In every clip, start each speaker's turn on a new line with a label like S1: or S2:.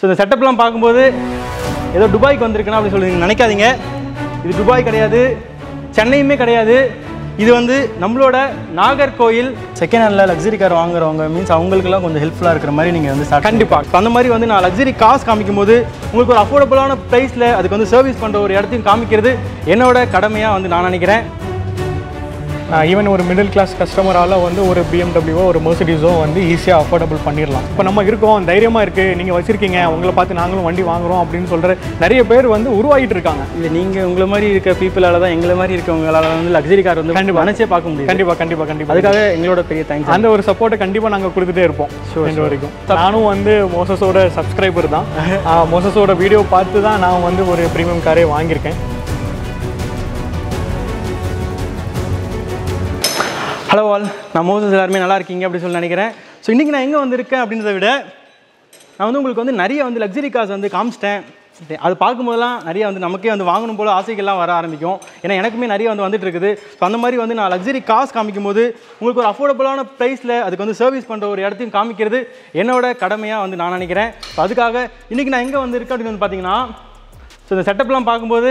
S1: இந்த செட்டப்லாம் பார்க்கும்போது ஏதோ துபாய்க்கு வந்திருக்கேனா அப்படின்னு சொல்லி நீங்க நினைக்காதீங்க இது துபாய் கிடையாது சென்னையுமே கிடையாது இது வந்து நம்மளோட Nagercoil second hand luxury car வாங்குறவங்க மீன்ஸ் அவங்களுக்குலாம் கொஞ்சம் ஹெல்ப்ஃபுல்லாக இருக்கிற மாதிரி நீங்கள் வந்து start
S2: கண்டிப்பா.
S1: அந்த மாதிரி வந்து நான் லக்ஸரி காஸ் காமிக்கும் போது உங்களுக்கு ஒரு அஃபோர்டபுளான ப்ரைஸில் அதுக்கு வந்து சர்வீஸ் பண்ணுற ஒரு இடத்தையும் காமிக்கிறது என்னோட கடமையாக வந்து நான் நினைக்கிறேன்
S2: ஈவன் ஒரு மிடில் கிளாஸ் கஸ்டமரால் வந்து ஒரு பிஎம்டபிள்யூவோ ஒரு மெர்சிடிஸோ வந்து ஈஸியாக அஃபோர்டபுள் பண்ணிடலாம் இப்போ நம்ம இருக்கோம் தைரியமாக இருக்குது நீங்கள் வச்சுருக்கீங்க உங்களை பார்த்து நாங்களும் வண்டி வாங்குறோம் அப்படின்னு சொல்கிற நிறைய பேர் வந்து உருவாகிட்டு இருக்காங்க
S1: இது நீங்கள் உங்களை மாதிரி இருக்க பீப்புளால தான் எங்களை மாதிரி இருக்கவங்களால வந்து லக்ஸரி கார் வந்து
S2: கண்டிப்பா.
S1: நினச்சே பார்க்க முடியும்
S2: கண்டிப்பாக கண்டிப்பாக கண்டிப்பாக
S1: அதுக்காக எங்களோட பெரிய தேங்க்ஸ்
S2: அந்த ஒரு சப்போர்ட்டை கண்டிப்பாக நாங்கள் கொடுத்துட்டே இருப்போம் இன்று வரைக்கும் நானும் வந்து மோசஸோட சப்ஸ்கிரைபர் தான் மோசஸோட வீடியோ பார்த்து தான் நான் வந்து ஒரு ப்ரீமியம் காரே வாங்கியிருக்கேன்
S1: ஹலோ ஆல் நான் மோசஸ் எல்லாருமே நல்லா இருக்கீங்க அப்படின்னு சொல்லி நினைக்கிறேன் ஸோ இன்றைக்கி நான் எங்கே வந்திருக்கேன் அப்படின்றத விட நான் வந்து உங்களுக்கு வந்து நிறைய வந்து லக்ஸரி கார்ஸ் வந்து காமிச்சிட்டேன் அது பார்க்கும்போதெல்லாம் நிறைய வந்து நமக்கே வந்து வாங்கணும் போல ஆசைகள்லாம் வர ஆரம்பிக்கும் ஏன்னா எனக்குமே நிறைய வந்து வந்துட்டு இருக்குது ஸோ அந்த மாதிரி வந்து நான் லக்ஸரி கார்ஸ் காமிக்கும் போது உங்களுக்கு ஒரு அஃபோர்டபுளான ப்ரைஸில் அதுக்கு வந்து சர்வீஸ் பண்ணுற ஒரு இடத்தையும் காமிக்கிறது என்னோட கடமையாக வந்து நான் நினைக்கிறேன் ஸோ அதுக்காக இன்றைக்கி நான் எங்கே வந்திருக்கேன் அப்படின்னு வந்து பார்த்தீங்கன்னா ஸோ இந்த செட்டப்லாம் பார்க்கும்போது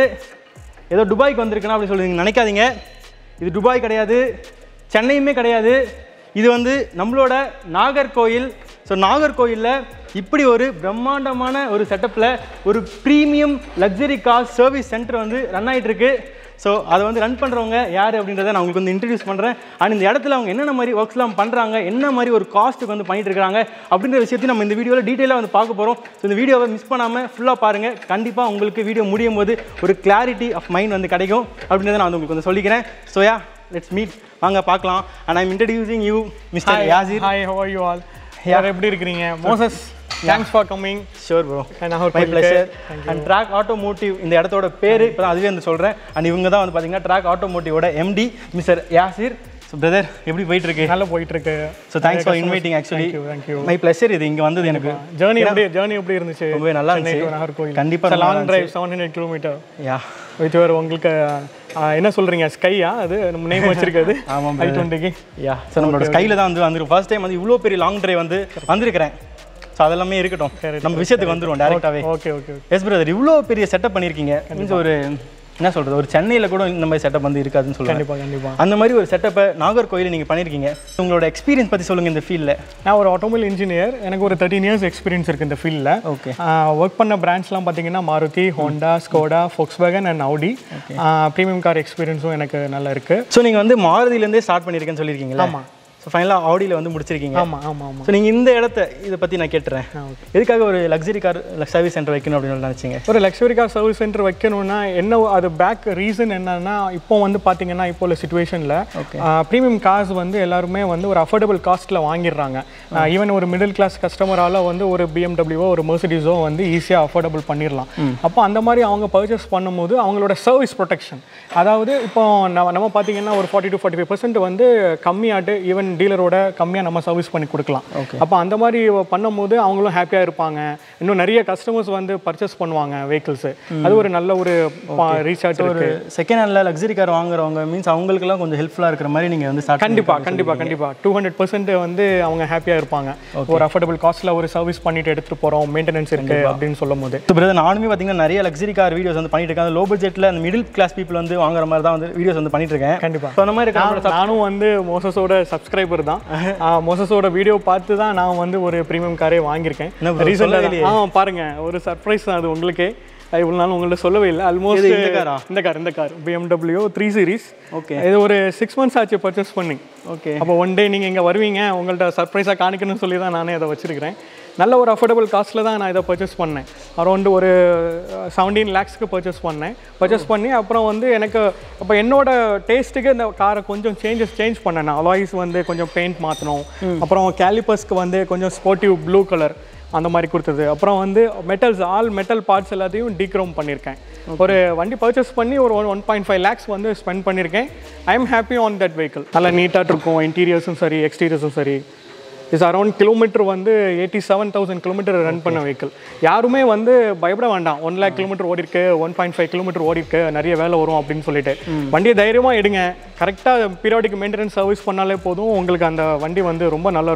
S1: ஏதோ துபாய்க்கு வந்திருக்கேனா அப்படின்னு சொல்லி நீங்க நினைக்காதீங்க இது துபாய் கிடையாது சென்னையுமே கிடையாது இது வந்து நம்மளோட நாகர்கோயில் ஸோ நாகர்கோயிலில் இப்படி ஒரு பிரம்மாண்டமான ஒரு செட்டப்பில் ஒரு premium luxury car service centre வந்து ரன் ஆயிட்டு இருக்கு ஸோ அதை வந்து ரன் பண்ணுறவங்க யார் அப்படின்றத நான் உங்களுக்கு வந்து இன்ட்ரடியூஸ் பண்ணுறேன் அண்ட் இந்த இடத்துல அவங்க என்னென்ன மாதிரி ஒர்க்ஸ்லாம் பண்ணுறாங்க என்ன மாதிரி ஒரு காஸ்ட்டுக்கு வந்து பண்ணிட்டு இருக்காங்க அப்படின்ற விஷயத்தையும் நம்ம இந்த வீடியோவில் டீட்டெயிலாக வந்து பார்க்க போகிறோம் ஸோ இந்த வீடியோவை மிஸ் பண்ணாமல் ஃபுல்லாக பாருங்கள் கண்டிப்பாக உங்களுக்கு வீடியோ முடியும் போது ஒரு கிளாரிட்டி ஆஃப் மைண்ட் வந்து கிடைக்கும் அப்படின்றத நான் வந்து உங்களுக்கு வந்து சொல்லிக்கிறேன் ஸோ யா லெட்ஸ் மீட் வாங்க பார்க்கலாம் and I'm introducing you mister Yasir
S2: hi how you all யார் எப்படி இருக்கிறீங்க Moses thanks for coming
S1: sure bro
S2: நாகர்கோயிலுக்கு.
S1: My pleasure
S2: Thank you.
S1: And track automotive இந்த இடத்தோட பேர் இப்போ தான் அதுவே வந்து சொல்கிறேன் அண்ட் இவங்க தான் வந்து பார்த்தீங்கன்னா ட்ராக் ஆட்டோமோட்டிவோட MD mister Yasir so brother எப்படி போயிட்டு இருக்கு
S2: நல்லா போயிட்டு இருக்கு
S1: so thanks for inviting actually
S2: thank you thank you
S1: my pleasure இது இங்கே வந்தது எனக்கு
S2: ஜேர்னி எப்படி ஜேர்னி எப்படி இருந்துச்சு
S1: ரொம்பவே நல்லா
S2: சென்னை
S1: இருந்துச்சு.
S2: to நாகர்கோயில்
S1: கண்டிப்பா ரொம்ப
S2: லாங்
S1: நல்லா
S2: drive seven hundred kilometre
S1: yeah
S2: with வேறு உங்களுக்கு ஆ, என்ன சொல்றீங்க ஸ்கையா அது நம்ம நேம் வச்சிருக்காது
S1: ஆமாம்
S2: ஐ டுவெண்ட்டிக்கு
S1: யா ஸோ நம்மளோட ஸ்கைல தான் வந்து வந்துரும் ஃபர்ஸ்ட் டைம் வந்து இவ்வளோ பெரிய லாங் டிரைவ் வந்து வந்திருக்கிறேன் ஸோ அதெல்லாமே இருக்கட்டும் நம்ம விஷயத்துக்கு வந்துருவோம் டேரெக்டாகவே
S2: ஓகே ஓகே
S1: எஸ் பிரதர் இவ்வளோ பெரிய செட்டப் பண்ணியிருக்கீங்க மீன்ஸ் ஒரு என்ன சொல்கிறது ஒரு சென்னையில் கூட இந்த மாதிரி செட்டப் வந்து இருக்காதுன்னு சொல்லுவாங்க
S2: கண்டிப்பா கண்டிப்பா
S1: அந்த மாதிரி ஒரு செட்டப்பை நாகர்கோயில் நீங்கள் பண்ணியிருக்கீங்க உங்களோட எக்ஸ்பீரியன்ஸ் பற்றி சொல்லுங்கள் இந்த ஃபீல்டில்
S2: நான் ஒரு ஆட்டோமொபைல் இன்ஜினியர் எனக்கு ஒரு தேர்ட்டின் இயர்ஸ் எக்ஸ்பீரியன்ஸ் இருக்குது இந்த ஃபீல்டில்
S1: ஓகே
S2: ஒர்க் பண்ண பிராண்ட்ஸ்லாம் பார்த்தீங்கன்னா Maruti Honda Skoda Volkswagen and Audi premium car எக்ஸ்பீரியன்ஸும் எனக்கு நல்லா இருக்குது
S1: ஸோ நீங்கள் வந்து மாருதியிலேருந்தே ஸ்டார்ட் பண்ணியிருக்கேன்னு சொல்லியிருக்கீங்களா
S2: ஆமா.
S1: ஸோ ஃபைனலாக ஆடியில் வந்து முடிச்சிருக்கீங்க
S2: ஆமாம் ஆமாம் ஆமாம்
S1: ஸோ நீங்கள் இந்த இடத்த இதை பற்றி நான் கேட்டுறேன்
S2: ஆ, okay.
S1: எதுக்காக ஒரு லக்ஸரி கார் சர்வீஸ் சென்டர் வைக்கணும் அப்படின்னு நினச்சிங்க
S2: ஒரு லக்ஸரி கார் சர்வீஸ் சென்டர் வைக்கணும்னா என்ன அது பேக் ரீசன் என்னன்னா இப்போ வந்து பார்த்தீங்கன்னா இப்போ உள்ள சுச்சுவேஷனில் ப்ரீமியம் கார்ஸ் வந்து எல்லாருமே வந்து ஒரு அஃபோர்டபுள் காஸ்ட்டில் வாங்கிடுறாங்க ஈவன் ஒரு மிடில் கிளாஸ் கஸ்டமரால் வந்து ஒரு பிஎம்டபிள்யூவோ ஒரு மெர்சிடிஸோ வந்து ஈஸியாக அஃபோர்டபுள் பண்ணிடலாம் அப்போ அந்த மாதிரி அவங்க பர்ச்சேஸ் பண்ணும்போது அவங்களோட சர்வீஸ் ப்ரொடெக்ஷன் அதாவது இப்போ நம்ம நம்ம பார்த்தீங்கன்னா ஒரு ஃபார்ட்டி டு ஃபார்ட்டி ஃபைவ் வந்து கம்மியாட்டு ஈவன் டீலரோட கம்மியாக நம்ம சர்வீஸ் பண்ணி கொடுக்கலாம் அப்போ அந்த மாதிரி பண்ணும்போது அவங்களும் ஹாப்பியாக இருப்பாங்க இன்னும் நிறைய கஸ்டமர்ஸ் வந்து பர்ச்சேஸ் பண்ணுவாங்க வெஹிக்கிள்ஸ் அது ஒரு நல்ல ஒரு ரீசார்ஜ்
S1: ஒரு செகண்ட் ஹேண்டில் லக்ஸரி கார் வாங்குறவங்க மீன்ஸ் அவங்களுக்குலாம் கொஞ்சம் ஹெல்ப்ஃபுல்லாக இருக்கிற மாதிரி நீங்கள் வந்து ஸ்டார்ட்
S2: கண்டிப்பா கண்டிப்பா கண்டிப்பா டூ ஹண்ட்ரட் பர்சன்ட் வந்து அவங்க ஹாப்பியாக இருப்பாங்க ஒரு அஃபோர்டபுள் காஸ்ட்ல ஒரு சர்வீஸ் பண்ணிட்டு எடுத்துட்டு போறோம் மெயின்டெனன்ஸ் இருக்கு அப்படின்னு சொல்லும் போது
S1: ஸோ பிரதர் நானுமே பார்த்தீங்கன்னா நிறைய லக்ஸரி கார் வீடியோஸ் வந்து பண்ணிட்டு இருக்கேன் லோ பட்ஜெட்டில் அந்த மிடில் கிளாஸ் பீப்புள் வந்து வாங்குற மாதிரி தான் வந்து வீடியோஸ் வந்து பண்ணிட்டு இருக்கேன்
S2: கண்டிப்பா.
S1: ஸோ அந்த மாதிரி இருக்கிற
S2: நான் நானும் வந்து மோசஸோட சப்ஸ்கிரைபர் தான் மோசஸோட வீடியோ பார்த்து தான் நான் வந்து ஒரு ப்ரீமியம் காரே வாங்கியிருக்கேன்
S1: என்ன bro, சொல்லவே
S2: ரீசெண்டாக ஆ பாருங்க ஒரு சர்ப்ரைஸ் தான் அது உங்களுக்கே அது இவ்வளோ நாள் உங்கள்ட்ட சொல்லவே இல்லை ஆல்மோஸ்ட்
S1: இது இந்த காரா?
S2: இந்த கார் இந்த car BMW three series
S1: okay
S2: இது ஒரு சிக்ஸ் மந்த்ஸ் ஆச்சு பர்ச்சேஸ் பண்ணி
S1: ஓகே
S2: அப்போ ஒன் டே நீங்கள் இங்கே வருவீங்க உங்கள்ட்ட சர்ப்ரைஸாக காணிக்கணும்னு சொல்லி தான் நானே அதை வச்சிருக்கிறேன் நல்ல ஒரு அஃபோர்டபுள் காஸ்ட்டில் தான் நான் இதை பர்ச்சேஸ் பண்ணேன் அரௌண்ட் ஒரு செவன்டீன் லேக்ஸ்க்கு பர்ச்சேஸ் பண்ணேன் பர்ச்சேஸ் பண்ணி அப்புறம் வந்து எனக்கு அப்போ என்னோட டேஸ்ட்டுக்கு இந்த காரை கொஞ்சம் சேஞ்சஸ் சேஞ்ச் பண்ணேன் நான் அலாய்ஸ் வந்து கொஞ்சம் பெயிண்ட் மாற்றணும் அப்புறம் கேலிபர்ஸ்க்கு வந்து கொஞ்சம் ஸ்போர்ட்டிவ் ப்ளூ கலர் அந்த மாதிரி கொடுத்தது அப்புறம் வந்து மெட்டல்ஸ் ஆல் மெட்டல் பார்ட்ஸ் எல்லாத்தையும் டீக்ரோம் பண்ணியிருக்கேன் ஒரு வண்டி பர்ச்சேஸ் பண்ணி ஒரு one one point five lakhs வந்து ஸ்பெண்ட் பண்ணியிருக்கேன் I am happy on that vehicle நல்லா நீட்டாக இருக்கும் இன்டீரியர்ஸும் சரி எக்ஸ்டீரியர்ஸும் சரி இஸ் அரௌண்ட் கிலோமீட்டர் வந்து eighty seven thousand kilometre run பண்ண வெஹிக்கிள் யாருமே வந்து பயப்பட வேண்டாம் ஒன் லேக் கிலோமீட்டர் ஓடி இருக்கு ஒன் பாயிண்ட் ஃபைவ் கிலோமீட்டர் ஓடி இருக்கு நிறைய வேலை வரும் அப்படின்னு சொல்லிட்டு வண்டியை தைரியமாக எடுங்க கரெக்டாக பீரியாடிக் மெயின்டெனன்ஸ் சர்வீஸ் பண்ணாலே போதும் உங்களுக்கு அந்த வண்டி வந்து ரொம்ப நல்லா இருக்கும்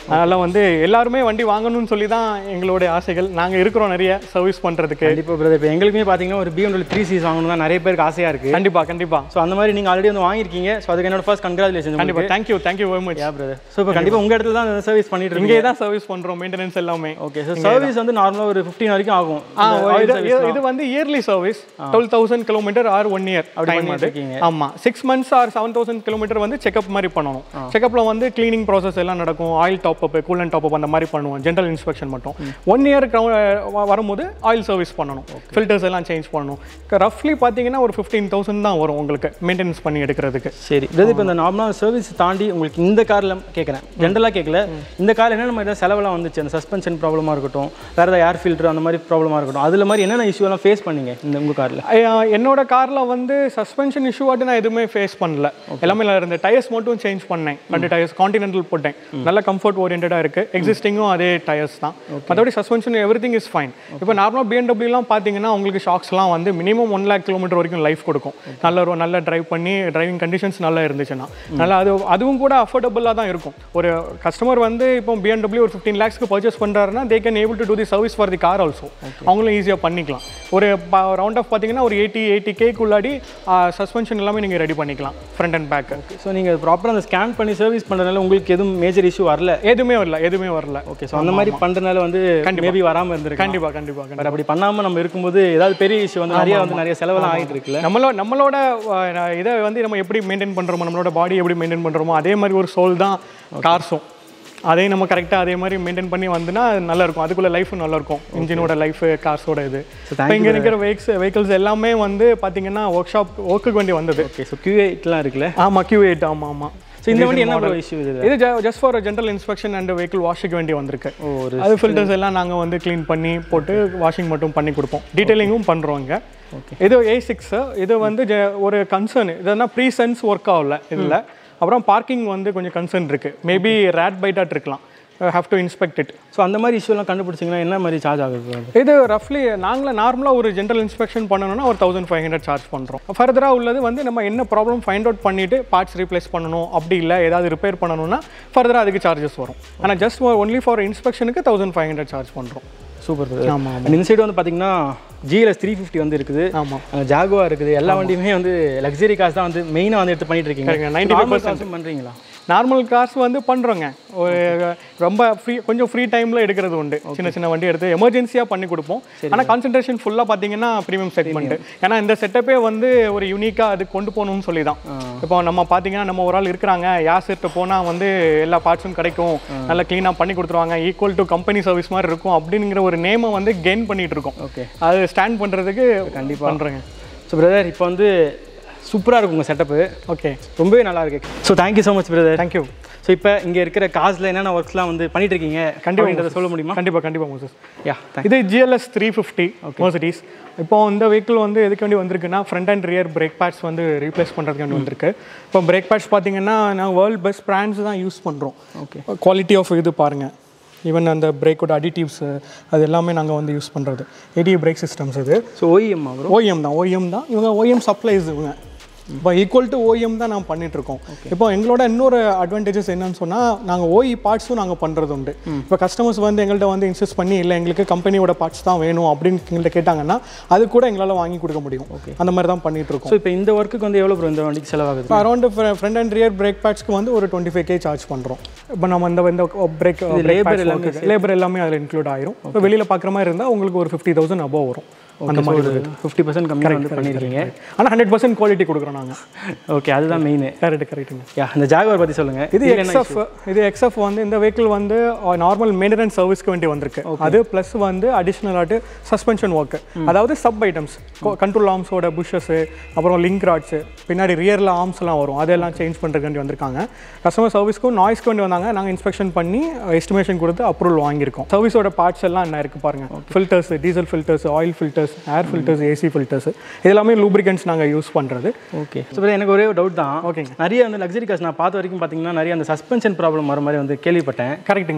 S2: அதனால் வந்து எல்லாருமே வண்டி வாங்கணும்னு சொல்லி தான் எங்களுடைய ஆசைகள் நாங்கள் இருக்கிறோம் நிறைய சர்வீஸ் பண்ணுறதுக்கு
S1: கண்டிப்பாக பிரதர் இப்போ எங்களுக்குமே பார்த்தீங்கன்னா ஒரு பிஎம்டபிள்யூ த்ரீ சீஸ் வாங்கணும் தான் நிறைய பேருக்கு ஆசையாக இருக்குது
S2: கண்டிப்பாக கண்டிப்பாக
S1: ஸோ அந்த மாதிரி நீங்கள் ஆல்ரெடி வந்து வாங்கியிருக்கீங்க ஸோ அதுக்கு என்னோட ஃபர்ஸ்ட் கங்க்ராச்சுலேஷன்
S2: கண்டிப்பாக thank you thank you very much
S1: yeah brother so இப்போ கண்டிப்பாக உங்கள் இடத்துல தான் சர்வீஸ் பண்ணிட்டு இருக்கீங்க
S2: இங்கே தான் சர்வீஸ் பண்ணுறோம் மெயின்டெனன்ஸ் எல்லாமே
S1: ஓகே ஸோ சர்வீஸ் வந்து நார்மலாக ஒரு ஃபிஃப்டீன் வரைக்கும் ஆகும்
S2: ஆ
S1: இந்த oil
S2: இது
S1: service
S2: இது- இது வந்து early service twelve thousand kilometre or one year time
S1: பண்ணிட்டு
S2: அது
S1: இருக்கீங்க.
S2: ஆமாம் six months or seven thousand kilometre வந்து செக்அப் மாதிரி பண்ணணும் செக்அப்பில் வந்து க்ளீனிங் ப்ராசஸ் எல்லாம் நடக்கும் oil top up coolant top up அந்த மாதிரி பண்ணுவோம் ஜென்ரல் இன்ஸ்பெக்ஷன் மட்டும் ஒன் இயர் வரும்போது ஆயில் சர்வீஸ் பண்ணணும் ஃபில்டர்ஸ் எல்லாம் சேஞ்ச் பண்ணணும் ரஃப்லி பார்த்தீங்கன்னா ஒரு ஃபிஃப்டீன் தௌசண்ட் தான் வரும் உங்களுக்கு மெயின்டெனன்ஸ் பண்ணி எடுக்கிறதுக்கு
S1: சரி பிரதர் இப்போ இந்த நார்மலாக சர்வீஸ் தாண்டி உங்களுக்கு இந்த காரில் கேட்குறேன் ஜென்ரலாக கேட்கல இந்த காரில் என்னென்ன மாதிரி செலவெல்லாம் வந்துச்சு அந்த சஸ்பென்ஷன் ப்ராப்ளமாக இருக்கட்டும் வேறு ஏதாவது ஏர் ஃபில்டர் அந்த மாதிரி ப்ராப்ளமாக இருக்கட்டும் அதில் மாதிரி என்னென்ன இஷ்யூலாம் ஃபேஸ் பண்ணீங்க இந்த உங்கள் காரில்
S2: ஐயா, என்னோட காரில் வந்து சஸ்பென்ஷன் இஷ்யூ ஆட்டு நான் எதுவுமே ஃபேஸ் பண்ணல எல்லாமே நல்லா இருந்த டயர்ஸ் மட்டும் சேஞ்ச் பண்ணேன் ரெண்டு டயர்ஸ் கான்டினென்டல் போட்டேன் நல்ல கம்ஃபர்ட் ஓரியன்டாக இருக்குது எக்ஸிஸ்டிங்கும் அதே டயர்ஸ் தான் மற்றபடி suspension everything is fine இப்போ நார்மலாக பிஎன்டபிள்யூலாம் பார்த்தீங்கன்னா உங்களுக்கு ஷாக்ஸ்லாம் வந்து மினிமம் ஒன் லேக் கிலோமீட்டர் வரைக்கும் லைஃப் கொடுக்கும் நல்ல ஒரு நல்ல டிரைவ் பண்ணி டிரைவிங் கண்டிஷன்ஸ் நல்லா இருந்துச்சுன்னா நல்லா அது அதுவும் கூட அஃபோர்டபுளாக தான் இருக்கும் ஒரு கஸ்டமர் வந்து இப்போ பிஎன்டபிள்யூ ஒரு ஃபிஃப்டீன் லேக்ஸ்க்கு பர்ச்சேஸ் பண்ணுறாருன்னா they can able to do the service for the car also அவங்களும் ஈஸியாக பண்ணிக்கலாம் ஒரு ரவுண்ட் ஆஃப் பார்த்தீங்கன்னா ஒரு எயிட்டி எயிட்டி கேக்குள்ளாடி சஸ்பென்ஷன் எல்லாமே நீங்கள் ரெடி பண்ணிக்கலாம் ஃப்ரண்ட் அண்ட் பேக்கு
S1: ஸோ நீங்கள் ப்ராப்பராக அந்த ஸ்கேன் பண்ணி சர்வீஸ் பண்ணுறதுனால உங்களுக்கு எதுவும் மேஜர் இஷ்யூ வரல
S2: எதுவுமே வரல எதுவுமே வரல
S1: ஓகே ஸோ அந்த மாதிரி பண்ணுறதுனால வந்து மேபி வராமல் இருந்திருக்கு
S2: கண்டிப்பாக கண்டிப்பாக கண்டிப்பாக
S1: பட் அப்படி பண்ணாமல் நம்ம இருக்கும்போது ஏதாவது பெரிய இஷ்யூ வந்து நிறைய வந்து நிறைய செலவெல்லாம் ஆகிட்டு இருக்குல்ல
S2: நம்மளோட நம்மளோட அஹ், இதை வந்து நம்ம எப்படி மெயின்டைன் பண்ணுறோமோ நம்மளோட பாடி எப்படி மெயின்டைன் பண்ணுறோமோ அதே மாதிரி ஒரு சோல் தான் கார்ஸும் அதே நம்ம கரெக்டாக அதே மாதிரி மெயின்டைன் பண்ணி வந்துனா அது நல்லா இருக்கும் அதுக்குள்ள லைஃபும் நல்லா இருக்கும் இன்ஜினோட லைஃப் கார்ஸோட இது இப்போ இங்கே இருக்கிற வெஹிக்ஸ் வெஹிக்கிள்ஸ் எல்லாமே வந்து பார்த்தீங்கன்னா ஒர்க் ஷாப் ஒர்க்குக்கு வேண்டி வந்தது
S1: ஓகே ஸோ கியூ எயிட்லாம் இருக்குல்ல
S2: ஆமாம் கியூ எயிட் ஆமாம் ஆமாம்
S1: ஸோ இந்த வண்டி என்ன இஷ்யூ இது
S2: இது just for general inspection and vehicle வாஷுக்கு வேண்டி வந்திருக்கு
S1: ஓ, ஒரு
S2: அது ஃபில்டர்ஸ் எல்லாம் நாங்கள் வந்து க்ளீன் பண்ணி போட்டு வாஷிங் மட்டும் பண்ணி கொடுப்போம் டீட்டெயிலிங்கும் பண்ணுறோம் இங்கே இது ஏ சிக்ஸ் இது வந்து ஜ- ஒரு கன்சர்ன் இதுனா ப்ரீ சென்ஸ் ஒர்க் ஆகல இதில் அப்புறம் பார்க்கிங் வந்து கொஞ்சம் கன்சர்ன் இருக்குது மேபி ரேட் பைட்டாட் இருக்கலாம் have to inspect it
S1: so அந்த மாதிரி இஷ்யூலாம் கண்டுபிடிச்சிங்கன்னா என்ன மாதிரி சார்ஜ் ஆகுது
S2: இது ரஃப்லி நாங்களே நார்மலாக ஒரு ஜென்ரல் இன்ஸ்பெக்ஷன் பண்ணணும்னா ஒரு தௌசண்ட் ஃபைவ் ஹண்ட்ரட் சார்ஜ் பண்ணுறோம் ஃபர்தராக உள்ளது வந்து நம்ம என்ன ப்ராப்ளம் ஃபைண்ட் அவுட் பண்ணிவிட்டு பார்ட்ஸ் ரீப்ளேஸ் பண்ணணும் அப்படி இல்லை ஏதாவது ரிப்பேர் பண்ணணும்னா ஃபர்தராக அதுக்கு சார்ஜஸ் வரும் ஆனால் ஜஸ்ட் ஒன்லி ஃபார் இன்ஸ்பெக்ஷனுக்கு தௌசண்ட் ஃபைவ் ஹண்ட்ரட் சார்ஜ் பண்ணுறோம்
S1: சூப்பர்
S2: ஆமாம்
S1: அண்ட் இந்த சைடு வந்து பார்த்தீங்கன்னா ஜிஎல்எஸ் த்ரீ ஃபிஃப்டி வந்து இருக்குது
S2: ஆமாம்
S1: ஜாகுவா இருக்குது எல்லா வண்டியுமே வந்து லக்ஸரி காசு தான் வந்து மெயினாக வந்து எடுத்து பண்ணிட்டு இருக்கீங்க
S2: சரிங்க, 95%
S1: காசும் பண்ணுறீங்களா
S2: நார்மல் கார்ஸ் வந்து பண்ணுறோங்க ஒரு ரொம்ப ஃப்ரீ கொஞ்சம் ஃப்ரீ டைமில் எடுக்கிறது உண்டு சின்ன சின்ன வண்டி எடுத்து எமர்ஜென்சியாக பண்ணி கொடுப்போம் ஆனால் கான்சன்ட்ரேஷன் ஃபுல்லாக பார்த்தீங்கன்னா ப்ரீமியம் செக்மெண்ட் ஏன்னா இந்த செட்டப்பே வந்து ஒரு யூனிக்காக அது கொண்டு போகணும்னு சொல்லி தான் இப்போ நம்ம பார்த்தீங்கன்னா நம்ம ஒரு ஆள் இருக்கிறாங்க யார் செட்டு போனால் வந்து எல்லா பார்ட்ஸும் கிடைக்கும் நல்லா க்ளீனாக பண்ணி கொடுத்துருவாங்க ஈக்குவல் டு கம்பெனி சர்வீஸ் மாதிரி இருக்கும் அப்படிங்கிற ஒரு நேமை வந்து கெயின் பண்ணிட்டு இருக்கோம்
S1: ஓகே
S2: அது ஸ்டாண்ட் பண்ணுறதுக்கு கண்டிப்பாக பண்ணுறேங்க
S1: ஸோ பிரதர் இப்போ வந்து சூப்பராக இருக்கும் உங்கள் செட்டப்பு
S2: ஓகே
S1: ரொம்பவே நல்லா இருக்கு so thank you so much brother
S2: thank you
S1: so இப்போ இங்கே இருக்கிற காசில் என்னென்ன ஒர்க்ஸ்லாம் வந்து பண்ணிட்டு இருக்கீங்க கண்டிப்பாக சொல்ல முடியுமா
S2: கண்டிப்பாக கண்டிப்பாக மோசஸ்
S1: யா
S2: இது ஜிஎல்எஸ் த்ரீ ஃபிஃப்டி மர்சிடிஸ் இப்போ இந்த வெஹிக்கிள் வந்து எதுக்கு வேண்டி வந்திருக்குன்னா front and rear brake pads வந்து ரீப்ளேஸ் பண்ணுறதுக்கு வேண்டி வந்திருக்கு இப்போ பிரேக் பேட்ஸ் பார்த்தீங்கன்னா நான் வேர்ல்ட் பெஸ்ட் பிராண்ட்ஸ் தான் யூஸ் பண்ணுறோம்
S1: ஓகே
S2: குவாலிட்டி ஆஃப் இது பாருங்கள் ஈவன் அந்த பிரேக்கோட அடிட்டிவ்ஸ் அது எல்லாமே நாங்கள் வந்து யூஸ் பண்ணுறது ஏடி பிரேக் சிஸ்டம்ஸ் இது
S1: ஸோ ஓஇஎம் வரும்
S2: ஓஎம் தான் ஓஎம் தான் இவங்க ஓஎம் சப்ளைஸ் இவங்க இப்போ ஈக்குவல் டு ஓஎம் தான் நாங்கள் பண்ணிட்டு இருக்கோம் இப்போ எங்களோட இன்னொரு அட்வான்டேஜஸ் என்னன்னு சொன்னால் நாங்கள் ஓஇ பார்ட்ஸும் நாங்கள் பண்ணுறது உண்டு இப்போ கஸ்டமர்ஸ் வந்து எங்கள்கிட்ட வந்து இன்சிஸ்ட் பண்ணி இல்லை எங்களுக்கு கம்பெனியோட பார்ட்ஸ் தான் வேணும் அப்படின்னு எங்கள்கிட்ட கேட்டாங்கன்னா அது கூட எங்களால் வாங்கி கொடுக்க முடியும் அந்த மாதிரி தான் பண்ணிட்டு இருக்கோம்
S1: ஸோ இப்போ இந்த ஒர்க்குக்கு வந்து எவ்வளோ ப்ரோ இந்த வண்டிக்கு செலவாகுது
S2: இப்போ around front and rear brake பேட்ஸ்க்கு வந்து ஒரு டுவெண்ட்டி ஃபைவ் கே சார்ஜ் பண்ணுறோம் இப்போ நம்ம இந்த இந்த பிரேக்
S1: labor எல்லாமே
S2: லேபர் எல்லாமே அதில் இன்க்ளூட் ஆயிரும் இப்போ வெளியில் பார்க்குற மாதிரி இருந்தால் உங்களுக்கு ஒரு ஃபிஃப்டி தௌசண்ட் அபோவ் வரும் அந்த மாதிரி
S1: ஃபிஃப்டி பர்சன்ட் கம்மியாக வந்து பண்ணியிருக்கீங்க
S2: ஆனால் ஹண்ட்ரட் பர்சன்ட் குவாலிட்டி கொடுக்குறோம் நாங்கள்
S1: ஓகே அதுதான் மெயின்
S2: கரெக்ட் கரெக்டுங்க
S1: யா இந்த ஜாகுவார் பற்றி சொல்லுங்கள்
S2: இது எக்ஸ்எஃப் இது எக்ஸ்எஃப் வந்து இந்த வெஹிக்கிள் வந்து நார்மல் மெயின்டெனன்ஸ் சர்வீஸ்க்கு வேண்டி வந்திருக்கு அது ப்ளஸ் வந்து அடிஷ்னலாட்டு சஸ்பென்ஷன் ஒர்க் அதாவது சப் ஐட்டம்ஸ் கண்ட்ரோல் ஆர்ம்ஸோட புஷஸ் அப்புறம் லிங்க் ராட்ஸ் பின்னாடி ரியரில் ஆர்ம்ஸ்லாம் வரும் அதெல்லாம் சேஞ்ச் பண்ணுறதுக்கு வேண்டி வந்திருக்காங்க கஸ்டமர் சர்வீஸ்க்கும் நாய்ஸ்க்கு வேண்டி வந்தாங்க நாங்கள் இன்ஸ்பெக்ஷன் பண்ணி எஸ்டிமேஷன் கொடுத்து அப்ரூவல் வாங்கியிருக்கோம் சர்வீஸோட பார்ட்ஸ் எல்லாம் என்ன இருக்குது பாருங்க filters diesel filters oil filters air filters AC filters இதெல்லாமே லூப்ரிகன்ஸ் நாங்கள் யூஸ் பண்ணுறது
S1: ஓகே ஸோ எனக்கு ஒரே ஒரு டவுட் தான்
S2: ஓகேங்க
S1: நிறைய வந்து லக்ஸரி கார்ஸ் நான் பார்த்த வரைக்கும் பார்த்தீங்கன்னா நிறைய அந்த சஸ்பென்ஷன் ப்ராப்ளம் வர மாதிரி வந்து கேள்விப்பட்டேன்
S2: கரெக்ட்டுங்க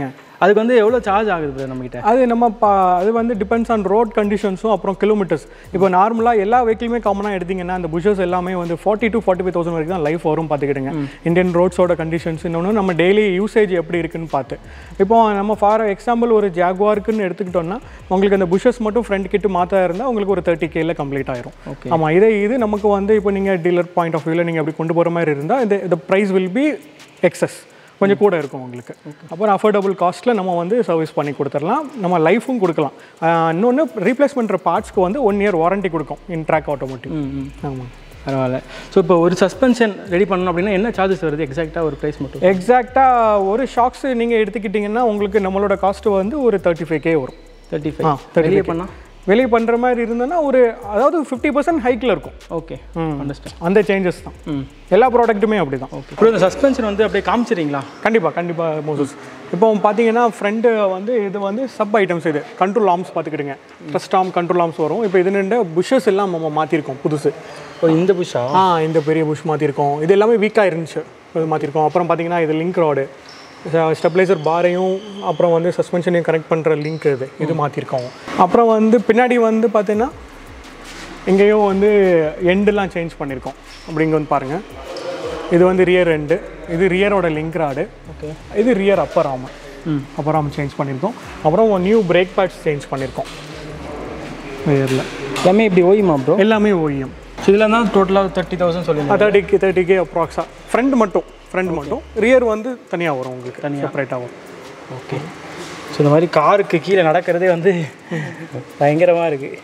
S1: அதுக்கு வந்து எவ்வளோ சார்ஜ் ஆகுது brother நம்மகிட்ட
S2: அது நம்ம பா அது வந்து டிபெண்ட்ஸ் ஆன் ரோட் கண்டிஷன்ஸும் அப்புறம் கிலோமீட்டர்ஸ் இப்போ நார்மலாக எல்லா வெஹிக்கிளுமே காமனாக எடுத்தீங்கன்னா அந்த புஷஸ் எல்லாமே வந்து forty to forty five thousand வரைக்கும் தான் லைஃப் வரும் பார்த்துக்கிடுங்க இந்தியன் ரோட்ஸோட கண்டிஷன்ஸ் இன்னொன்று நம்ம டெய்லி யூசேஜ் எப்படி இருக்குன்னு பார்த்து இப்போ நம்ம ஃபார் எக்ஸாம்பிள் ஒரு ஜாகுவாருக்குன்னு எடுத்துக்கிட்டோம்னா உங்களுக்கு அந்த புஷஸ் மட்டும் ஃப்ரண்ட் கிட்ட மாற்ற இருந்தால் உங்களுக்கு ஒரு தேர்ட்டி கேல கம்ப்ளீட் ஆயிரும்
S1: Okay.
S2: ஆமாம் இதே இது நமக்கு வந்து இப்போ நீங்கள் டீலர் பாயிண்ட் ஆஃப் வியூவில் நீங்கள் அப்படி கொண்டு போகிற மாதிரி இருந்தால் இந்த இந்த ப்ரைஸ் வில் பி எக்ஸஸ் கொஞ்சம் கூட இருக்கும் உங்களுக்கு அப்புறம் அஃபோர்டபுள் காஸ்ட்டில் நம்ம வந்து சர்வீஸ் பண்ணி கொடுத்துடலாம் நம்ம லைஃபும் கொடுக்கலாம் இன்னொன்று ரீப்ளேஸ் பண்ணுற பார்ட்ஸ்க்கு வந்து ஒன் இயர் வாரண்டி கொடுக்கும் இன் ட்ராக் ஆட்டோமேட்டிக்
S1: ம் ம்
S2: ஆமாம்
S1: பரவாயில்ல ஸோ இப்போ ஒரு சஸ்பென்ஷன் ரெடி பண்ணணும் அப்படின்னா என்ன சார்ஜஸ் வருது எக்ஸாக்டாக ஒரு ப்ரைஸ் மட்டும்
S2: எக்ஸாக்டாக ஒரு ஷாக்ஸ் நீங்கள் எடுத்துக்கிட்டிங்கன்னா உங்களுக்கு நம்மளோட காஸ்ட் வந்து ஒரு தேர்ட்டி ஃபைவ் கே வரும்
S1: தேர்ட்டி
S2: ஆ,
S1: ஃபைவ் வெளியே பண்ணால்
S2: வெளியே பண்ணுற மாதிரி இருந்ததுன்னா ஒரு அதாவது ஃபிஃப்டி பர்சன்ட் ஹைக்கில் இருக்கும்
S1: ஓகே
S2: ம்.
S1: அண்டர்ஸ்டாண்ட்
S2: அந்த சேஞ்சஸ் தான்
S1: ம்
S2: எல்லா ப்ராடக்ட்டுமே அப்படி தான்
S1: ஓகே அப்புறம் இந்த சஸ்பென்ஷன் வந்து அப்படியே காமிச்சிடுறீங்களா
S2: கண்டிப்பாக கண்டிப்பாக மோசஸ் இப்போ பார்த்தீங்கன்னா ஃப்ரெண்டு வந்து இது வந்து சப் ஐட்டம்ஸ் இது கண்ட்ரோல் ஆர்ம்ஸ் பார்த்துக்கிடுங்க ட்ரஸ்ட் ஆர்ம் கண்ட்ரோல் ஆர்ம்ஸ் வரும் இப்போ இது நின்று புஷஸ் எல்லாம் நம்ம மாற்றிருக்கோம் புதுசு
S1: ஓ இந்த புஷா
S2: ஆ இந்த பெரிய புஷ் மாற்றிருக்கோம் இது எல்லாமே வீக்காக இருந்துச்சு இது மாற்றிருக்கோம் அப்புறம் பார்த்தீங்கன்னா இது லிங்க் ராடு ஸ்டெபிளைசர் பாரையும் அப்புறம் வந்து சஸ்பென்ஷனையும் கனெக்ட் பண்ணுற லிங்க் இது இது மாற்றிருக்கோம் அப்புறம் வந்து பின்னாடி வந்து பார்த்தீங்கன்னா இங்கேயும் வந்து எண்டெல்லாம் சேஞ்ச் பண்ணியிருக்கோம் அப்படிங்க வந்து பாருங்கள் இது வந்து ரியர் எண்டு இது ரியரோட லிங்க் ராடு
S1: ஓகே
S2: இது rear upper arm
S1: hmm
S2: Appar ஆம் சேஞ்ச் பண்ணியிருக்கோம் அப்புறம் நியூ பிரேக் பேட்ஸ் சேஞ்ச் பண்ணியிருக்கோம் ரியரில்
S1: எல்லாமே இப்படி ஓய்யுமா ப்ரோ
S2: எல்லாமே ஓஇஎம்
S1: ஸோ இதில் தான் டோட்டலாக தேர்ட்டி தௌசண்ட் சொல்லுங்க
S2: தேர்ட்டிக்கு தேர்ட்டிக்கு அப்ராக்ஸா ஃப்ரண்ட் மட்டும் ஃப்ரண்ட் மட்டும் ரியர் வந்து தனியாக வரும் உங்களுக்கு தனியாக செப்பரேட்டாக வரும்
S1: ஓகே ஸோ இந்த மாதிரி காருக்கு கீழே நடக்கிறதே வந்து பயங்கரமாக இருக்குது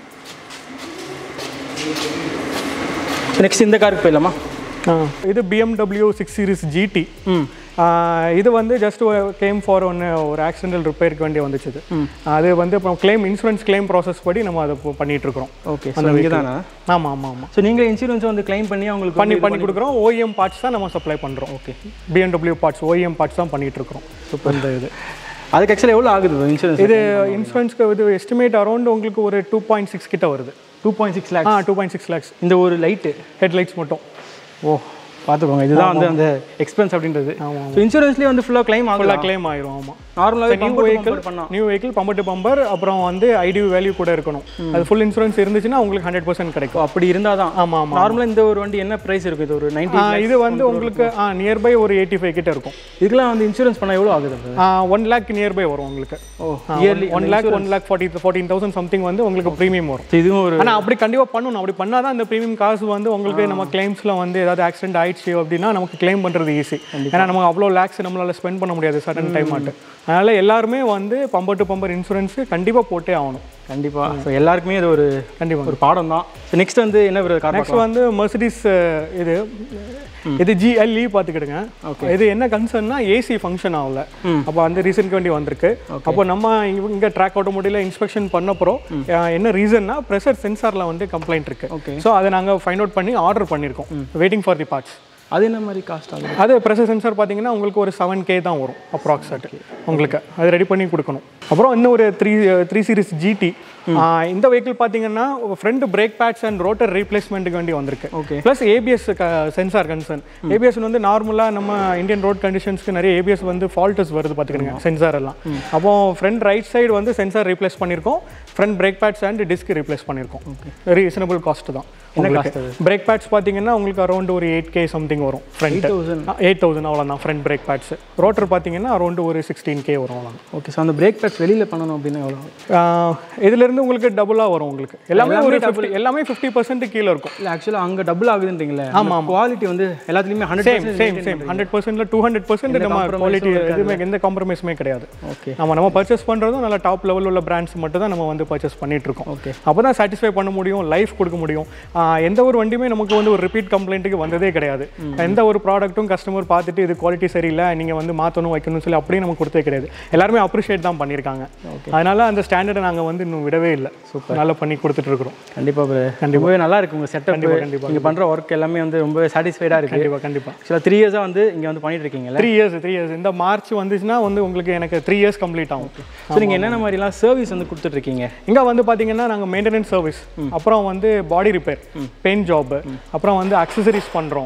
S1: நெக்ஸ்ட் இந்த காருக்கு போயிடலாமா
S2: ஆ, இது பிஎம்டபிள்யூ சிக்ஸ் சீரிஸ் ஜிடி
S1: ம்
S2: இது வந்து ஜஸ்ட் கேம் ஃபார் ஒன்று ஒரு ஆக்சிடென்டல் ரிப்பேருக்கு வேண்டி வந்துச்சு இது. அது வந்து இப்போ கிளைம் இன்சூரன்ஸ் கிளைம் ப்ராசஸ் படி நம்ம அதை இப்போ பண்ணிட்டு இருக்கிறோம்
S1: ஓகே ஸோ இங்கே தானே
S2: ஆமாம் ஆமாம் ஆமாம்
S1: ஸோ நீங்கள் இன்சூரன்ஸ் வந்து க்ளைம் பண்ணி அவங்களுக்கு
S2: பண்ணி பண்ணி கொடுக்குறோம் ஓஇஎம் பார்ட்ஸ் தான் நம்ம சப்ளை பண்ணுறோம்
S1: okay
S2: BMW parts OEM parts தான் பண்ணிட்டு இருக்கிறோம் சூப்பர் இந்த இது
S1: அதுக்கு ஆக்சுவலாக எவ்வளோ ஆகுது இன்சூரன்ஸ்
S2: இது இன்சூரன்ஸ்க்கு இது எஸ்டிமேட் அரௌண்ட் உங்களுக்கு ஒரு டூ பாயிண்ட் சிக்ஸ் கிட்ட வருது
S1: டூ பாயிண்ட் சிக்ஸ் லேக்
S2: ஆ டூ பாயிண்ட் சிக்ஸ் லேக்ஸ்
S1: இந்த ஒரு லைட்டு
S2: ஹெட்லைட்ஸ் மட்டும்
S1: ஓ பார்த்துக்கோங்க இதுதான் வந்து அந்த எக்ஸ்பென்ஸ் அப்படின்றது
S2: ஆமாம்
S1: ஸோ இன்சூரன்ஸ்லேயே வந்து ஃபுல்லாக க்ளைம் ஆகலாம்
S2: ஃபுல்லாக கிளைம் ஆயிரும் ஆமாம்
S1: நார்மலாகவே
S2: நியூ
S1: நியூ
S2: வெஹிக்கிள்
S1: வெஹிக்கிள் பண்ணலாம்
S2: new vehicle bumper to bumper அப்புறம் வந்து ஐடி வேல்யூ கூட இருக்கணும் அது ஃபுல் இன்சூரன்ஸ் இருந்துச்சுன்னா உங்களுக்கு ஹண்ட்ரட் பர்சன்ட்
S1: ஸோ
S2: கிடைக்கும்
S1: அப்படி இருந்தால் தான்
S2: ஆமாம் ஆமாம்
S1: நார்மலாக இந்த ஒரு வண்டி என்ன ப்ரைஸ் இருக்குது இது ஒரு நைன்டி
S2: இது வந்து உங்களுக்கு நியர்பை ஒரு எயிட்டி ஃபைவ் கிட்ட இருக்கும்
S1: இதுக்கெல்லாம் வந்து இன்சூரன்ஸ் பண்ண எவ்வளோ ஆகுது
S2: ஒன் லேக் நியர்பை வரும் உங்களுக்கு
S1: oh yearly
S2: one lakh one lakh forty fourteen thousand something வந்து உங்களுக்கு ப்ரீமியம் வரும்
S1: இதுவும் ஒரு
S2: ஆனால் அப்படி கண்டிப்பாக பண்ணணும் அப்படி பண்ணால் தான் அந்த ப்ரீமியம் காசு வந்து உங்களுக்கு நம்ம கிளைம்ஸில் வந்து ஏதாவது ஆக்சிடென்ட் ஆயிடுச்சு அப்படின்னா நமக்கு கிளைம் பண்ணுறது ஈஸி ஏன்னா நம்ம அவ்வளோ லேக்ஸ் நம்மளால ஸ்பெண்ட் பண்ண முடியாது சடன் டைம் ஆட்டு அதனால எல்லாருமே வந்து பம்பர் டு பம்பர் இன்சூரன்ஸ் கண்டிப்பாக போட்டே ஆகணும்
S1: கண்டிப்பாக ஸோ எல்லாருக்குமே இது ஒரு
S2: கண்டிப்பாக
S1: ஒரு பாடம் தான் ஸோ நெக்ஸ்ட் வந்து என்ன ஒரு கார்
S2: நெக்ஸ்ட் வந்து மெர்சிடிஸ் இது இது ஜிஎல்இ பார்த்துக்கிடுங்க இது என்ன கன்சர்ன்னா ஏசி ஃபங்க்ஷன் ஆகல அப்போ அந்த ரீசனுக்கு வேண்டி வந்திருக்கு அப்போ நம்ம இங்க- இங்க ட்ராக் ஆட்டோமோட்டிவ்ல இன்ஸ்பெக்ஷன் பண்ணப்போ என்ன ரீசன்னா ப்ரெஷர் சென்சார்ல வந்து கம்ப்ளைண்ட் இருக்கு
S1: Okay.
S2: ஸோ அதை நாங்கள் ஃபைண்ட் அவுட் பண்ணி ஆர்டர் பண்ணியிருக்கோம் வெயிட்டிங் ஃபார் தி பார்ட்ஸ்
S1: அது என்ன மாதிரி காஸ்ட் ஆகுது
S2: அது ப்ரெஷர் சென்சார் பார்த்தீங்கன்னா உங்களுக்கு ஒரு செவன் கே தான் வரும் அப்ராக்சிமேட் உங்களுக்கு அது ரெடி பண்ணி கொடுக்கணும் அப்புறம் இன்னும் ஒரு த்ரீ த்ரீ சீரிஸ் ஜிடி இந்த வெஹிக்கிள் பார்த்தீங்கன்னா front brake pads and rotor ரீப்ளேஸ்மெண்ட்டுக்கு வேண்டி வந்திருக்கு
S1: Okay.
S2: Plus ABS sensor concern ABS வந்து நார்மலாக நம்ம இந்தியன் ரோட் கண்டிஷன்ஸ்க்கு நிறைய ஏபிஎஸ் வந்து ஃபால்ட்டஸ் வருது பார்த்துக்கிடுங்க சென்சார் எல்லாம் அப்போ ஃப்ரண்ட் ரைட் சைடு வந்து சென்சார் ரீப்ளேஸ் பண்ணியிருக்கோம் front brake pads and disc replace பண்ணியிருக்கோம் ரீசனபிள் காஸ்ட் தான்
S1: என்ன
S2: உங்களுக்கு
S1: cost அது?
S2: பிரேக் பேட்ஸ் பார்த்தீங்கன்னா உங்களுக்கு அரௌண்ட் ஒரு எயிட் கே சம்திங் வரும் ஃப்ரண்ட்
S1: 8,000?
S2: எயிட் தௌசண்ட் அவ்வளோதான் ஃப்ரண்ட் பிரேக் பேட்ஸ் ரோட்டர் பார்த்தீங்கன்னா அரௌண்ட் ஒரு சிக்ஸ்டீன் கே வரும் அவ்வளோ
S1: ஓகே ஸோ அந்த பிரேக் பேட்ஸ் வெளியில் பண்ணணும் அப்படின்னா எவ்வளோ
S2: இதுலேருந்து உங்களுக்கு டபுளாக வரும் உங்களுக்கு எல்லாமே ஒரு ஃபிஃப்டி எல்லாமே ஃபிஃப்டி பர்சன்ட் கீழே இருக்கும்
S1: இல்லை ஆக்சுவலாக அங்கே டபுள் ஆகுதுன்றீங்களே
S2: ஆமா,
S1: குவாலிட்டி வந்து எல்லாத்துலேயுமே hundred
S2: same same same hundred பர்சன்ட்ல டூ ஹண்ட்ரட் பர்சன்ட் நம்ம குவாலிட்டி எதுவுமே எந்த காம்ப்ரமைஸுமே கிடையாது
S1: ஓகே
S2: நம்ம நம்ம பர்ச்சேஸ் பண்ணுறதும் நல்ல டாப் லெவல் உள்ள பிராண்ட்ஸ் மட்டும் தான் நம்ம வந்து பர்ச்சேஸ் பண்ணிட்டு இருக்கோம்
S1: Okay.
S2: அப்போ தான் சாட்டிஸ்ஃபை பண்ண முடியும் லைஃப் கொடுக்க முடியும் ஆஹ் எந்த ஒரு வண்டியுமே நமக்கு வந்து ஒரு ரிப்பீட் கம்ப்ளைண்ட்டுக்கு வந்ததே கிடையாது எந்த ஒரு ப்ராடக்ட்டும் கஸ்டமர் பார்த்துட்டு இது குவாலிட்டி சரியில்லை நீங்கள் வந்து மாற்றணும் வைக்கணும்னு சொல்லி அப்படியே நமக்கு கொடுத்தே கிடையாது எல்லாருமே அப்ரிஷியேட் தான் பண்ணியிருக்காங்க அதனால அந்த ஸ்டாண்டர்டை நாங்கள் வந்து இன்னும் விடவே இல்லை சூப்பர் நல்லா பண்ணி கொடுத்துட்டு இருக்கிறோம்
S1: கண்டிப்பாக கண்டிப்பாகவே நல்லா இருக்கு உங்கள் செட்டப்
S2: கண்டிப்பா, கண்டிப்பா.
S1: நீங்கள் பண்ணுற ஒர்க் எல்லாமே வந்து ரொம்ப சாட்டிஸ்ஃபைடாக இருக்குது
S2: கண்டிப்பாக கண்டிப்பாக
S1: ஆக்சுவலாக த்ரீ இயர்ஸாக வந்து இங்கே வந்து பண்ணிட்டு இருக்கீங்கல்ல
S2: த்ரீ இயர்ஸ் த்ரீ இயர்ஸ் இந்த மார்ச் வந்துச்சுன்னா வந்து உங்களுக்கு எனக்கு த்ரீ இயர்ஸ் கம்ப்ளீட் ஆகும்
S1: ஸோ நீங்கள் என்னென்ன மாதிரிலாம் சர்வீஸ் வந்து கொடுத்துட்ருக்கீங்க
S2: இங்கே வந்து பார்த்தீங்கன்னா நாங்கள் மெயின்டெனன்ஸ் சர்வீஸ் அப்புறம் வந்து பாடி ரிப்பேர் பெயிண்ட் ஜாப் அப்புறம் வந்து அக்சசரிஸ் பண்ணுறோம்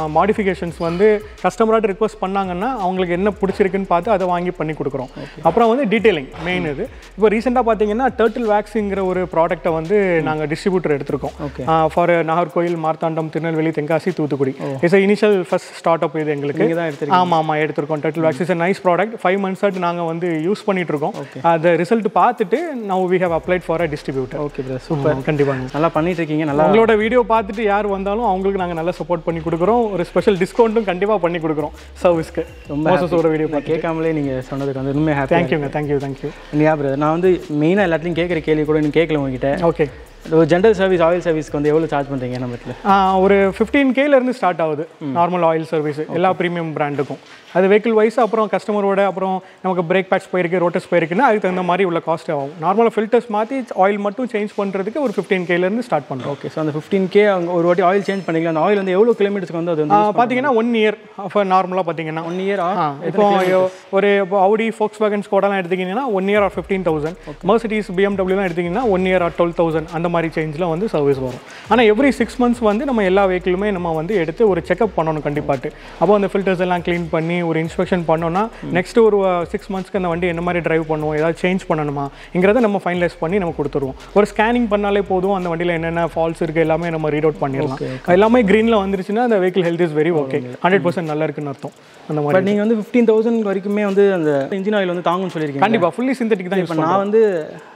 S2: மாடிஃபிகேஷன்ஸ் வந்து கஸ்டமராக ரிக்வஸ்ட் பண்ணாங்கன்னா அவங்களுக்கு என்ன பிடிச்சிருக்குன்னு பார்த்து அதை வாங்கி பண்ணி கொடுக்குறோம் அப்புறம் வந்து டீட்டெயிலிங் மெயின் இது இப்போ ரீசெண்டாக பார்த்தீங்கன்னா டர்ட்டில் வேக்ஸுங்கிற ஒரு ப்ராடக்ட்டை வந்து நாங்கள் டிஸ்ட்ரிபியூட்டர் எடுத்திருக்கோம் for Nagercoil Marthandam Tirunelveli Tenkasi Thoothukudi it's initial first start up இது எங்களுக்கு
S1: நீங்க தான் எடுத்திருக்கீங்க.
S2: ஆமாம் ஆமாம் எடுத்திருக்கோம் turtle wax is nice product five months ஆட்டு நாங்கள் வந்து யூஸ் பண்ணிட்டு இருக்கோம் அந்த ரிசல்ட் பார்த்துட்டு now we have applied for a distributor
S1: okay brother super
S2: கண்டிப்பாங்க
S1: நல்லா பண்ணிட்டு இருக்கீங்க நல்லா
S2: உங்களோட வீடியோ பார்த்துட்டு யார் வந்தாலும் அவங்களுக்கு நாங்கள் நல்லா சப்போர்ட் பண்ணி கொடுக்குறோம் ஒரு ஸ்பெஷல் டிஸ்கவுண்ட்டும் கண்டிப்பாக பண்ணி கொடுக்குறோம் சர்வீஸ்க்கு
S1: ரொம்ப
S2: மோசஸோட வீடியோ
S1: நான் கேட்காமலே நீங்க சொன்னதுக்கு வந்து ரொம்ப ஹாப்பி
S2: தேங்க்யூங்க தேங்க்யூ தேங்க்யூ
S1: யா பிரதர் நான் வந்து மெயினாக எல்லாத்தையும் கேட்குற கேள்வி கூட இன்னும் கேட்கல உங்ககிட்ட
S2: ஓகே
S1: ஒரு ஜென்ரல் சர்வீஸ் ஆயில் சர்வீஸ்க்கு வந்து எவ்வளோ சார்ஜ் பண்ணுறீங்க நம்ம இடத்துல
S2: ஒரு ஃபிஃப்டீன் இருந்து ஸ்டார்ட் ஆகுது நார்மல் ஆயில் சர்வீஸ் எல்லா ப்ரீமியம் பிராண்டுக்கும் அது வெஹிக்கிள் வைஸ் அப்புறம் கஸ்டமரோட அப்புறம் நமக்கு பிரேக் பேட்ஸ் போயிருக்கு ரோட்டஸ் போயிருக்குன்னா அதுக்கு தகுந்த மாதிரி உள்ள காஸ்ட் ஆகும் நார்மலாக ஃபில்டர்ஸ் மாற்றி ஆயில் மட்டும் சேஞ்ச் பண்ணுறதுக்கு ஒரு ஃபிஃப்டீன் இருந்து ஸ்டார்ட் பண்ணுறோம்
S1: ஓகே ஸோ அந்த ஃபிஃப்டீன் கே அவங்க ஒரு வாட்டி ஆயில் சேஞ்ச் பண்ணிக்கலாம் அந்த ஆயில் வந்து எவ்வளோ கிலோமீட்டர்ஸ்க்கு வந்து அது வந்து
S2: பார்த்தீங்கன்னா ஒன் இயர் நார்மலாக பார்த்தீங்கன்னா
S1: ஒன் இயர்
S2: ஆ, இப்போ ஒரு இப்போ அவுடி ஃபோக்ஸ் வேகன் ஸ்கோடெல்லாம் எடுத்தீங்கன்னா one year or fifteen thousand Mercedes பிஎம்டபிள்யூலாம் எடுத்தீங்கன்னா one year or twelve thousand அந்த மாதிரி சேஞ்சில் வந்து சர்வீஸ் வரும் ஆனால் எவ்ரி சிக்ஸ் மந்த்ஸ் வந்து நம்ம எல்லா வெஹிக்கிளுமே நம்ம வந்து எடுத்து ஒரு செக்அப் பண்ணணும் கண்டிப்பாட்டு அப்போ அந்த ஃபில்டர்ஸ் எல்லாம் க்ளீன் பண்ணி ஒரு இன்ஸ்பெக்ஷன் பண்ணோம்னா நெக்ஸ்ட் ஒரு சிக்ஸ் மந்த்ஸ்க்கு அந்த வண்டி என்ன மாதிரி டிரைவ் பண்ணுவோம் ஏதாவது சேஞ்ச் பண்ணணுமாங்கிறத நம்ம ஃபைனலைஸ் பண்ணி நம்ம கொடுத்துருவோம் ஒரு ஸ்கேனிங் பண்ணாலே போதும் அந்த வண்டியில் என்னென்ன ஃபால்ஸ் இருக்குது எல்லாமே நம்ம ரீட் அவுட் பண்ணிடலாம் எல்லாமே க்ரீனில் வந்துருச்சுன்னா அந்த vehicle health is very okay hundred percent நல்லா இருக்குன்னு அர்த்தம் அந்த மாதிரி
S1: பட் நீங்கள் வந்து ஃபிஃப்டீன் தௌசண்ட் வரைக்குமே வந்து அந்த இன்ஜின் ஆயில் வந்து தாங்கும்னு சொல்லியிருக்கீங்க
S2: கண்டிப்பா ஃபுல்லி சிந்தட்டிக் தான் யூஸ்
S1: இப்போ நான் வந்து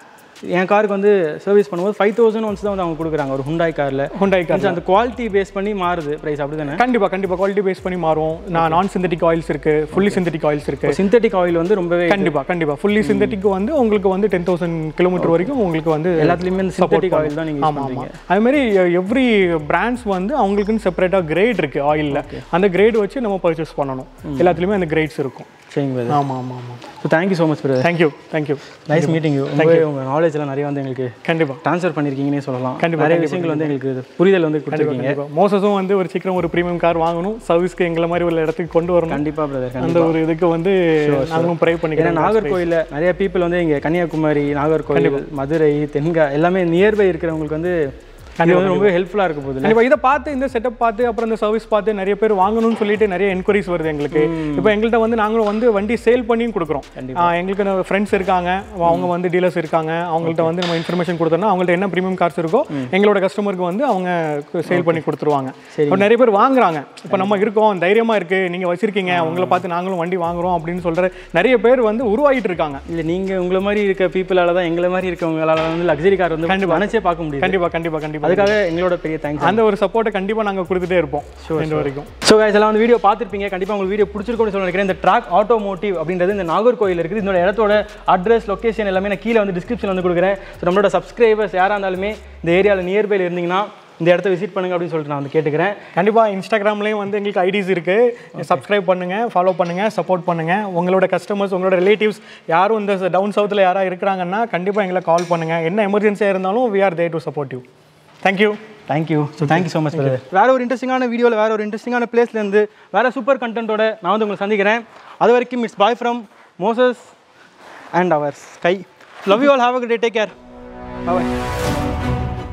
S1: என் காருக்கு வந்து சர்வீஸ் பண்ணும்போது ஃபைவ் தௌசண்ட் ஒன்ஸ் தான் வந்து அவங்க கொடுக்குறாங்க ஒரு ஹுண்டாய் காரில்
S2: ஹுண்டாய் கார்
S1: அந்த குவாலிட்டி பேஸ் பண்ணி மாறுது ப்ரைஸ் அப்படி தானே
S2: கண்டிப்பா கண்டிப்பா குவாலிட்டி பேஸ் பண்ணி மாறும் நான் நான் சிந்தட்டிக் ஆயில்ஸ் இருக்கு ஃபுல்லி சிந்தட்டிக் ஆயில்ஸ் இருக்கு
S1: சிந்தட்டிக் ஆயில் வந்து ரொம்பவே
S2: கண்டிப்பா கண்டிப்பா ஃபுல்லி சிந்தட்டிக் வந்து உங்களுக்கு வந்து டென் தௌசண்ட் கிலோமீட்டர் வரைக்கும் உங்களுக்கு வந்து
S1: எல்லாத்துலேயுமே இந்த சிந்தட்டிக் ஆயில் தான் நீங்கள் யூஸ்
S2: ஆமா ஆமா
S1: பண்ணுறீங்க
S2: அது மாதிரி எவ்ரி பிராண்ட்ஸ் வந்து அவங்களுக்குன்னு செப்பரேட்டாக கிரேட் இருக்கு ஆயிலில் அந்த கிரேட் வச்சு நம்ம பர்ச்சேஸ் பண்ணணும் எல்லாத்துலேயுமே அந்த கிரேட்ஸ் இருக்கும்
S1: சரிங்க பிரதர்
S2: ஆமா ஆமா ஆமா
S1: so thank you so much brother
S2: thank you thank you
S1: nice meeting you ரொம்பவே உங்கள் நாலேஜ் எல்லாம் நிறைய வந்து எங்களுக்கு
S2: கண்டிப்பா
S1: ட்ரான்ஸ்ஃபர் பண்ணியிருக்கீங்கன்னே சொல்லலாம்
S2: கண்டிப்பா,
S1: நிறைய விஷயங்கள் வந்து எங்களுக்கு புரிதல் வந்து கொடுத்துருக்கீங்க
S2: கண்டிப்பா மோசஸும் வந்து ஒரு சீக்கிரம் ஒரு ப்ரீமியம் கார் வாங்கணும் சர்வீஸ்க்கு எங்களை மாதிரி ஒரு இடத்துக்கு கொண்டு வரணும்
S1: கண்டிப்பாக பிரதர்
S2: அந்த ஒரு இதுக்கு வந்து நாங்களும் ப்ரே
S1: ஏன்னா
S2: பண்ணிக்கிறோம்
S1: நாகர்கோயிலில் நிறைய பீப்புள் வந்து இங்கே கன்னியாகுமரி நாகர்கோயில் மதுரை தென்கா எல்லாமே நியர்பை இருக்கிறவங்களுக்கு வந்து இது வந்து ரொம்ப ஹெல்ப்ஃபுல்லாக இருக்க போகுது
S2: கண்டிப்பா இதை பார்த்து இந்த செட்டப் பார்த்து அப்புறம் இந்த சர்வீஸ் பார்த்து நிறைய பேர் வாங்கணும்னு சொல்லிட்டு நிறைய என்கொயரிஸ் வருது எங்களுக்கு இப்போ எங்கள்கிட்ட வந்து நாங்களும் வந்து வண்டி சேல் பண்ணியும் கொடுக்குறோம் ஆ, எங்களுக்கு ஃப்ரெண்ட்ஸ் இருக்காங்க அவங்க வந்து டீலர்ஸ் இருக்காங்க அவங்கள்ட்ட வந்து நம்ம இன்ஃபர்மேஷன் கொடுத்தோம்னா அவங்கள்ட்ட என்ன ப்ரீமியம் கார்ஸ் இருக்கோ எங்களோட கஸ்டமருக்கு வந்து அவங்க சேல் பண்ணி கொடுத்துருவாங்க இப்போ நிறைய பேர் வாங்குறாங்க இப்போ நம்ம இருக்கோம் தைரியமா இருக்கு நீங்க வச்சிருக்கீங்க உங்களை பார்த்து நாங்களும் வண்டி வாங்குறோம் அப்படின்னு சொல்ற நிறைய பேர் வந்து உருவாகிட்டு இருக்காங்க
S1: இல்லை நீங்கள் உங்களை மாதிரி இருக்க பீப்புளால தான் எங்களை மாதிரி இருக்கவங்களால வந்து லக்ஸரி கார் வந்து
S2: கண்டிப்பா.
S1: நினச்சே பார்க்க முடியும்
S2: கண்டிப்பா கண்டிப்பா கண்டிப்பா
S1: அதுக்காக எங்களோட பெரிய தேங்க்ஸ்
S2: அந்த ஒரு சப்போர்ட்டை கண்டிப்பா நாங்க கொடுத்துட்டே இருப்போம் ரெண்டு வரைக்கும்
S1: ஸோ guys எல்லாம் வந்து வீடியோ பார்த்துருப்பீங்க கண்டிப்பாக உங்களுக்கு வீடியோ பிடிச்சிருக்கும்னு சொல்லி நினைக்கிறேன் இந்த ட்ராக் ஆட்டோமோட்டிவ் அப்படின்றது இந்த நாகர்கோயில் இருக்குது இதோட இடத்தோட அட்ரஸ் லொகேஷன் எல்லாமே நான் கீழே வந்து டிஸ்கிரிப்ஷன் வந்து கொடுக்குறேன் ஸோ நம்மளோட சப்ஸ்கிரைபர்ஸ் யாராக இருந்தாலுமே இந்த ஏரியாவில் நியர்பையில் இருந்தீங்கன்னா இந்த இடத்த விசிட் பண்ணுங்க அப்படின்னு சொல்லிட்டு நான் வந்து கேட்டுக்கிறேன்
S2: கண்டிப்பா இன்ஸ்டாகிராம்லேயும் வந்து எங்களுக்கு ஐடிஸ் இருக்கு சப்ஸ்கிரைப் பண்ணுங்க ஃபாலோ பண்ணுங்க சப்போர்ட் பண்ணுங்க உங்களோட கஸ்டமர்ஸ் உங்களோட ரிலேட்டிவ்ஸ் யாரும் இந்த டவுன் சவுத்தில் யாராவது இருக்கிறாங்கன்னா கண்டிப்பா எங்களை கால் பண்ணுங்க என்ன எமர்ஜென்சியாக இருந்தாலும் we are there to support you thank you
S1: thank you so thank you so much brother வேற ஒரு இன்ட்ரெஸ்டிங்கான வீடியோவில் வேற ஒரு இன்ட்ரெஸ்டிங்கான பிளேஸ்லேருந்து வேற சூப்பர் கண்டென்ட்டோட நான் வந்து உங்களை சந்திக்கிறேன் அது வரைக்கும் it's bye from Moses and ours guy love you all have a day take care bye